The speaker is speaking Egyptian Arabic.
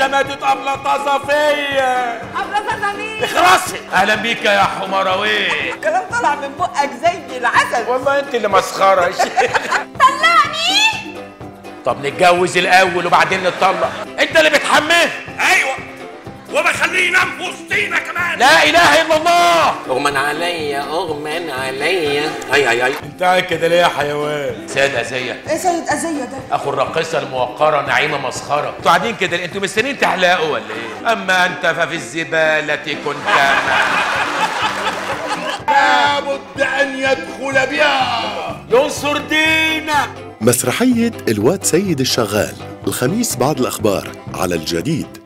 عايشه ماتت ابلطاسه فيا ابله مين اخرسي اهلا بيك يا حمراوي الكلام طالع من بقك زي العسل والله انت اللي مسخره يا شيخ طلعني طب نتجوز الاول وبعدين نتطلق انت اللي بتحميه ايوه وبخليه ينام في وسطينا كمان لا اله الا الله اغمن عليا اغمن عليا اي اي اي انت قاعد كده ليه يا حيوان سيد اذيه ايه سيد اذيه ده اخو الراقصه الموقره نعيمه مسخره انتوا قاعدين كده ليه؟ انتوا مستنيين تحلقوا ولا ايه اما انت ففي الزباله كنت لابد ان يدخل بها ينصر دينك مسرحية الواد سيد الشغال الخميس بعد الأخبار على الجديد